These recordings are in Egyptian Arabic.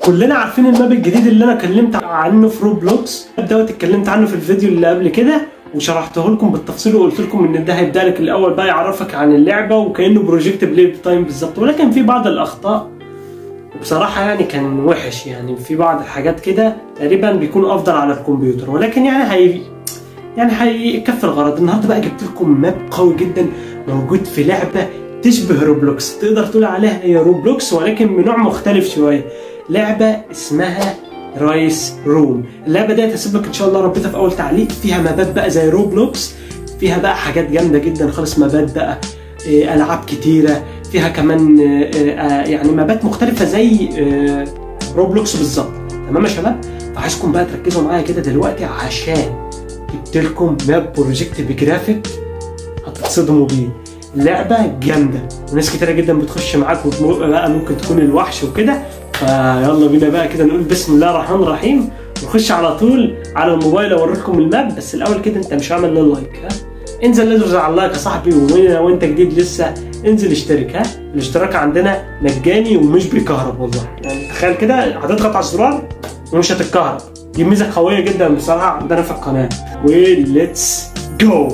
كلنا عارفين الماب الجديد اللي انا كلمت عنه في روبلوكس دوت اتكلمت عنه في الفيديو اللي قبل كده وشرحته لكم بالتفصيل وقلت لكم ان ده هيبدا لك الاول بقى يعرفك عن اللعبه وكانه بروجكت بلاي تايم بالظبط ولكن في بعض الاخطاء وبصراحه يعني كان وحش يعني في بعض الحاجات كده تقريبا بيكون افضل على الكمبيوتر ولكن يعني هي يعني هيكفي الغرض النهارده بقى جبت لكم ماب قوي جدا موجود في لعبه تشبه روبلوكس تقدر تقول عليها هي روبلوكس ولكن بنوع مختلف شويه لعبه اسمها رايس روم اللعبه دي هتسيب لك ان شاء الله ربيتها في اول تعليق فيها مابات بقى زي روبلوكس فيها بقى حاجات جامده جدا خالص مابات بقى آه، العاب كتيره فيها كمان آه، آه، يعني مابات مختلفه زي آه، روبلوكس بالظبط تمام يا شباب فعايزكم بقى تركزوا معايا كده دلوقتي عشان جبت لكم ماب بروجكت بجرافيك هتتصدموا بيه لعبه جامده وناس كتيره جدا بتخش معاك وتم- بقى ممكن تكون الوحش وكده فيلا بينا بقى كده نقول بسم الله الرحمن الرحيم ونخش على طول على الموبايل اوريكم الماب بس الاول كده انت مش عامل لنا لايك ها انزل ادرس على اللايك يا صاحبي ولو انت جديد لسه انزل اشترك ها الاشتراك عندنا مجاني ومش بيكهرب والله يعني تخيل كده هتضغط على الزرار ومش هتتكهرب دي ميزه قويه جدا بصراحه عندنا في القناه وليتس جو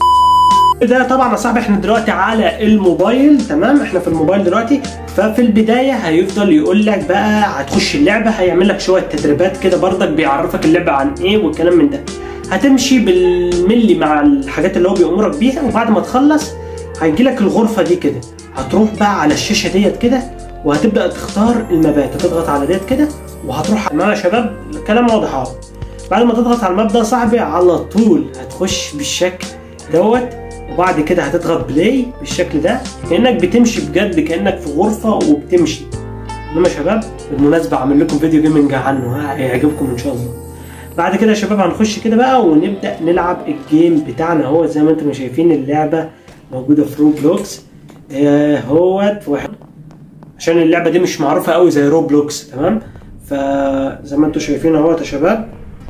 ده طبعا يا صاحبي احنا دلوقتي على الموبايل تمام احنا في الموبايل دلوقتي ففي البدايه هيفضل يقول لك بقى هتخش اللعبه هيعمل لك شويه تدريبات كده برضك بيعرفك اللعبه عن ايه والكلام من ده هتمشي بالملي مع الحاجات اللي هو بيأمرك بيها وبعد ما تخلص هيجي لك الغرفه دي كده هتروح بقى على الشاشه ديت كده وهتبدا تختار المبات هتضغط على ديت كده وهتروح تمام يا شباب الكلام واضح اهو بعد ما تضغط على الماب ده يا صاحبي على طول هتخش بالشكل دوت وبعد كده هتضغط بلاي بالشكل ده كانك بتمشي بجد كانك في غرفه وبتمشي انما يا شباب بالمناسبه عامل لكم فيديو جيمنج عنه ها، هيعجبكم ان شاء الله بعد كده يا شباب هنخش كده بقى ونبدا نلعب الجيم بتاعنا هو زي ما انتم شايفين اللعبه موجوده في روبلوكس آه، هوت واحد عشان اللعبه دي مش معروفه قوي زي روبلوكس تمام فزي ما انتم شايفين اهوت يا شباب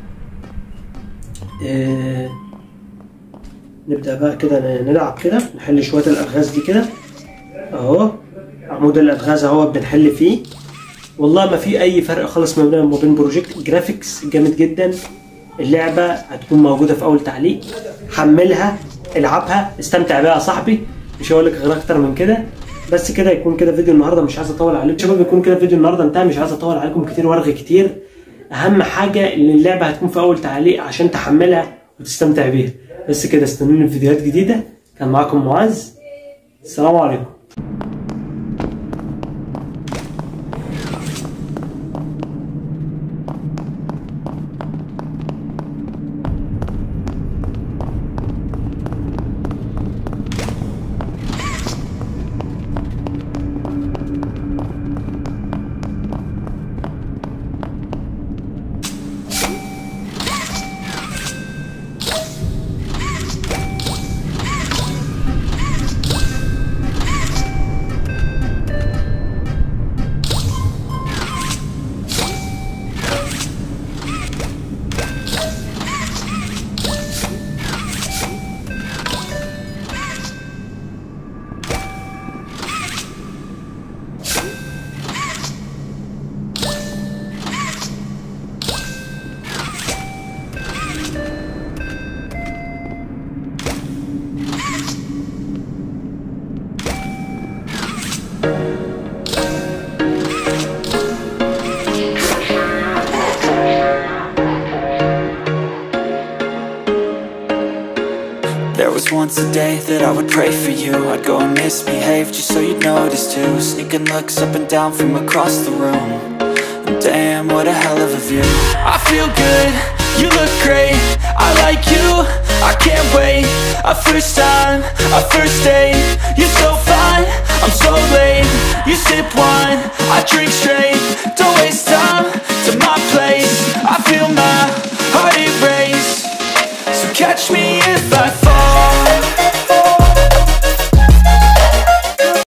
آه، نبدا بقى كده نلعب كده نحل شويه الالغاز دي كده اهو عمود الالغاز اهو بنحل فيه والله ما في اي فرق خالص ما بين ما بين بروجكت جرافيكس جامد جدا اللعبه هتكون موجوده في اول تعليق حملها العبها استمتع بيها يا صاحبي مش هقول لك غير اكتر من كده بس كده يكون كده فيديو النهارده مش عايز اطول عليكم شباب يكون كده فيديو النهارده انتهى مش عايز اطول عليكم كتير وارغي كتير اهم حاجه ان اللعبه هتكون في اول تعليق عشان تحملها وتستمتع بيها بس كده استنوني في فيديوهات جديده كان معاكم معاذ السلام عليكم There was once a day that I would pray for you I'd go and misbehave just so you'd notice too Sneaking looks up and down from across the room And Damn, what a hell of a view I feel good, you look great I like you, I can't wait A first time, a first date You're so fine, I'm so late You sip wine, I drink straight Don't waste time to my place I feel my heart erase so catch me